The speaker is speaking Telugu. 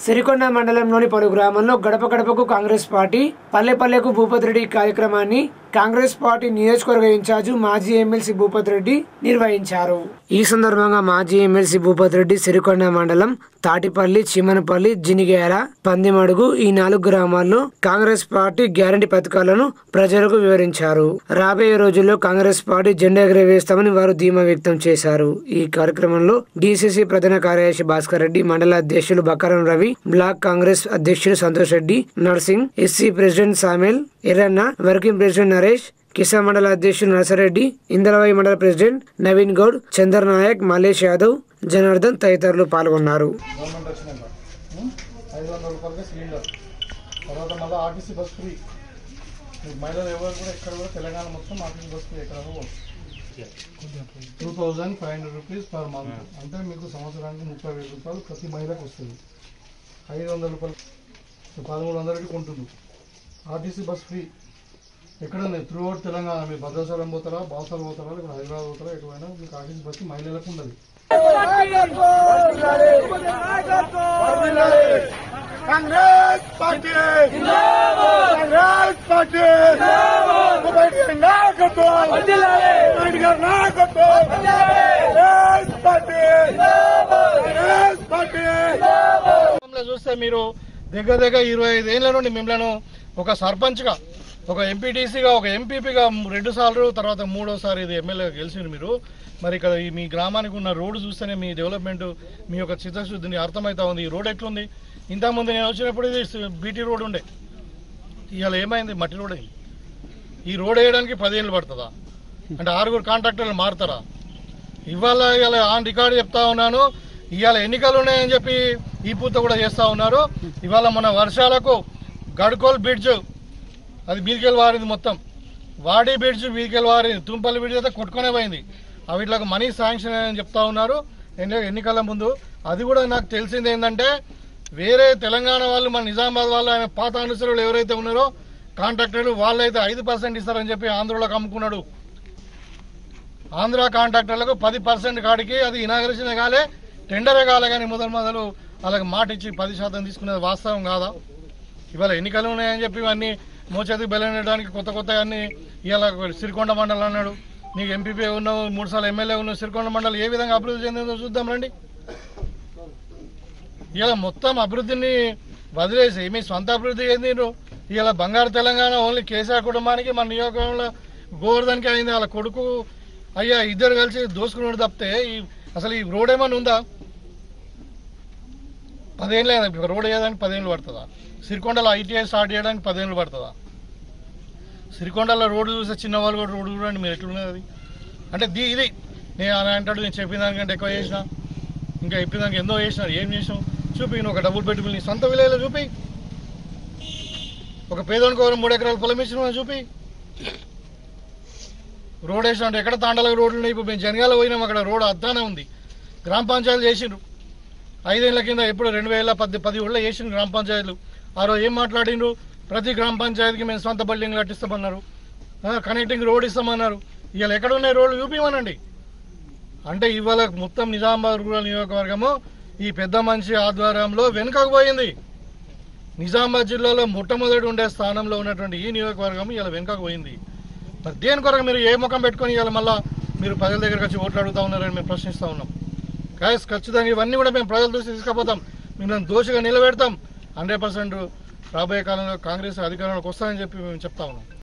సిరికొండ మండలంలోని పలు గ్రామాల్లో గడప గడపకు కాంగ్రెస్ పార్టీ పల్లె పల్లెకు భూపతి రెడ్డి కార్యక్రమాన్ని కాంగ్రెస్ పార్టీ నియోజకవర్గ ఇన్ఛార్జి మాజీ ఎమ్మెల్సీ భూపతి రెడ్డి నిర్వహించారు ఈ సందర్భంగా మాజీ ఎమ్మెల్సీ భూపతి రెడ్డి సిరికొండ మండలం తాటిపల్లి చిమనపల్లి జినిగేల పందిమడుగు ఈ నాలుగు గ్రామాల్లో కాంగ్రెస్ పార్టీ గ్యారంటీ పథకాలను ప్రజలకు వివరించారు రాబోయే రోజుల్లో కాంగ్రెస్ పార్టీ జెండా ఎగరవేస్తామని వారు ధీమా వ్యక్తం చేశారు ఈ కార్యక్రమంలో డిసిసి ప్రధాన కార్యదర్శి భాస్కర్ రెడ్డి మండల అధ్యక్షులు బకారం రవి బ్లాక్ కాంగ్రెస్ అధ్యక్షులు Santosh Reddy Narsing SC president Samel Yerranna working president Naresh Kisan మండల అధ్యక్షులు నర్సరెడ్డి ఇందలవాయి మండల ప్రెసిడెంట్ నవీన్ గౌడ్ చందర్ నాయక్ మల్లేష్ యాదవ్ జనార్దన్ తదితరులు పాల్గొన్నారు గవర్నమెంట్ వచ్చినాక ఉం? ఐదు వందల రూపాయలకి సిలిండర్ తర్వాత మళ్ళీ ఆర్టీసీ బస్ ఫ్రీ మీకు మహిళలు ఎవరు కూడా ఎక్కడ కూడా తెలంగాణ మొత్తం ఆర్టీసీ బస్ ఫ్రీ ఎక్కడ two thousand five hundred rupees per month అంటే మీకు సంవత్సరానికి ముప్పై వేల రూపాయలు ప్రతి మహిళకు వస్తుంది ఐదు వందల రూపాయలు పదమూడు వందలకి కొంటుంది ఆర్టీసీ బస్ ఫ్రీ ఎక్కడ ఉన్నాయి త్రూ అవుట్ తెలంగాణ మీరు భద్రాచలం పోతారా బాసలు పోతారా ఇక్కడ హైదరాబాద్ పోతారా ఎటువైనా మీకు ఆర్టీసీ బస్ మహిళలకు ఉండదు కాంగ్రెస్ పార్టీ కాంగ్రెస్ పార్టీ బయట నాయకత్వం బయట నాయకత్వం కాంగ్రెస్ పార్టీ కాంగ్రెస్ పార్టీ లో చూస్తే మీరు దగ్గర దగ్గర ఇరవై ఐదు ఏళ్ళ నుండి మిమ్మల్ని ఒక సర్పంచ్గా ఒక ఎంపీటీసీగా ఒక ఎంపీపీగా రెండు సార్లు తర్వాత మూడోసారి ఇది ఎమ్మెల్యేగా గెలిచింది మీరు మరి ఇక్కడ ఈ మీ గ్రామానికి ఉన్న రోడ్డు చూస్తేనే మీ డెవలప్మెంట్ మీ యొక్క చిత్తశుద్ధిని అర్థమవుతా ఉంది ఈ రోడ్ ఎట్లుంది ఇంతకుముందు నేను వచ్చినప్పుడు ఇది బీటీ రోడ్ ఉండే ఇవాళ ఏమైంది మట్టి రోడ్ అయింది ఈ రోడ్ వేయడానికి పదేళ్ళు పడుతుందా అంటే ఆరుగురు కాంట్రాక్టర్లు మారుతారా ఇవాళ ఇవాళ ఆన్ రికార్డు చెప్తా ఉన్నాను ఇవాళ ఎన్నికలు ఉన్నాయని చెప్పి ఈ పూత కూడా చేస్తా ఉన్నారు ఇవాళ మన వర్షాలకు గడ్కోల్ బ్రిడ్జ్ అది మీదికెళ్ళి వారింది మొత్తం వాడి బ్రిడ్జ్ మీదికెళ్ళి వారింది తుంపల్లి బ్రిడ్జ్ అయితే కొట్టుకునే పోయింది వీటికి మనీ శాంక్షన్ అని చెప్తా ఉన్నారు ఎన్ని- ఎన్నికల ముందు అది కూడా నాకు తెలిసింది ఏంటంటే వేరే తెలంగాణ వాళ్ళు మన నిజామాబాద్ వాళ్ళు ఆయన పాత అనుసరులు ఎవరైతే ఉన్నారో కాంట్రాక్టర్లు వాళ్ళైతే ఐదు పర్సెంట్ ఇస్తారని చెప్పి ఆంధ్రలోకి అమ్ముకున్నాడు ఆంధ్ర కాంట్రాక్టర్లకు పది పర్సెంట్ కాడికి అది ఇనాగరేషన్ కాలే టెండరే కాలే కానీ మొదలు మొదలు వాళ్ళకి మాట ఇచ్చి పది శాతం తీసుకునేది వాస్తవం కాదా ఇవాళ ఎన్నికలు ఉన్నాయని చెప్పి ఇవన్నీ మోచేతికి బెల్లనడానికి కొత్త కొత్త అన్ని ఇవాళ సిరికొండ మండలం అన్నాడు నీకు ఎంపీపీ ఉన్నావు మూడు సార్లు ఎమ్మెల్యే ఉన్నావు సిరికొండ మండలం ఏ విధంగా అభివృద్ధి చెందిందో చూద్దాం రండి ఇలా మొత్తం అభివృద్ధిని వదిలేసి మీ సొంత అభివృద్ధి ఏంది ఇలా బంగారు తెలంగాణ ఓన్లీ కేసీఆర్ కుటుంబానికి మన నియోజకవర్గంలో గోవర్ధన్కి అయింది వాళ్ళ కొడుకు అయ్యా ఇద్దరు కలిసి దోసుకున్నాడు తప్పితే ఈ అసలు ఈ రోడ్ ఏమైనా ఉందా పదేళ్ళు అయింది రోడ్ వేయడానికి పదేళ్ళు పడుతుందా సిరికొండలో ఐటీఐ స్టార్ట్ చేయడానికి పదేళ్ళు పడుతుందా సిరికొండలో రోడ్డు చూస్తే చిన్నవాళ్ళు కూడా రోడ్డు చూడండి మీరు ఎట్లున్నది అది అంటే దీ ఇది నేను అని అంటాడు నేను చెప్పిన దానికంటే ఎక్కువ చేసిన ఇంకా చెప్పిన దానికి ఎంతో చేసినారు ఏం చేసినావు చూపి నువ్వు ఒక డబుల్ బెడ్రూమ్ నీ సొంత విలేజ్లో చూపి ఒక పేదోనికి ఎవరు మూడు ఎకరాలు పొలం ఇచ్చిన చూపి రోడ్ వేసిన అంటే ఎక్కడ తాండలకు రోడ్లు ఉన్నాయి ఇప్పుడు మేము జనగాల పోయినాం అక్కడ రోడ్ అద్దానే ఉంది గ్రామ పంచాయతీలు చేసిండ్రు ఐదేళ్ల కింద ఎప్పుడు రెండు వేల పది పది ఊళ్ళో చేసిండ్రు గ్రామ పంచాయతీలు ఆ రోజు ఏం మాట్లాడిండ్రు ప్రతి గ్రామ పంచాయతీకి మేము సొంత బిల్డింగ్ కట్టిస్తామన్నారు ఆ, కనెక్టింగ్ రోడ్ ఇస్తామన్నారు ఇవాళ ఎక్కడ ఉన్నాయి రోడ్లు చూపించమనండి అంటే ఇవాళ మొత్తం నిజామాబాద్ రూరల్ నియోజకవర్గము ఈ పెద్ద మనిషి ఆధ్వర్యంలో వెనుకకు పోయింది నిజామాబాద్ జిల్లాలో మొట్టమొదటి ఉండే స్థానంలో ఉన్నటువంటి ఈ నియోజకవర్గం ఇలా వెనుకకు పోయింది మరి దేని కొరకు మీరు ఏ ముఖం పెట్టుకొని ఇవాళ మళ్ళా మీరు ప్రజల దగ్గరకు వచ్చి ఓట్లు అడుగుతా ఉన్నారని మేము ప్రశ్నిస్తూ ఉన్నాం కాయస్ ఖచ్చితంగా ఇవన్నీ కూడా మేము ప్రజల దృష్టి తీసుకుపోతాం మిమ్మల్ని దోషిగా నిలబెడతాం హండ్రెడ్ పర్సెంట్ రాబోయే కాలంలో కాంగ్రెస్ అధికారంలోకి వస్తామని చెప్పి మేము చెప్తా ఉన్నాం